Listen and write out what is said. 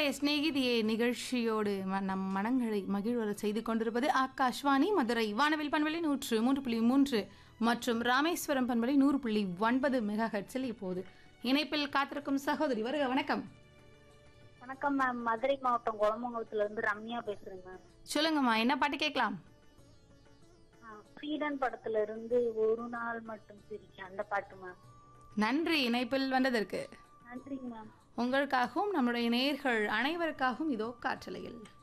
சிநேகிதியே நிகழ்ச்சியோடு ம- நம் மனங்களை மகிழ்வர செய்து கொண்டிருப்பது ஆகாஷ்வாணி மதுரை வானவில் பண்பலை நூற்று மூன்று புள்ளி மூன்று மற்றும் ராமேஸ்வரம் பண்பலை நூறு புள்ளி ஒன்பது மெகா ஹெட்ஸில் இப்போது இணைப்பில் காத்திருக்கும் சகோதரி வருக வணக்கம் வணக்கம் மேம் மதுரை மாவட்டம் குளமங்கலத்துல இருந்து ரம்யா பேசுறேன் மேம் சொல்லுங்கம்மா என்ன பாட்டு கேட்கலாம் ஃப்ரீடன் படத்துல இருந்து ஒரு நாள் மட்டும் சிரிக்க அந்த பாட்டு மேம் நன்றி இணைப்பில் வந்ததற்கு நன்றிங்க மேம் உங்களுக்காகவும் நம்முடைய நேர்கள் அனைவருக்காகவும் இதோ காற்றலையில்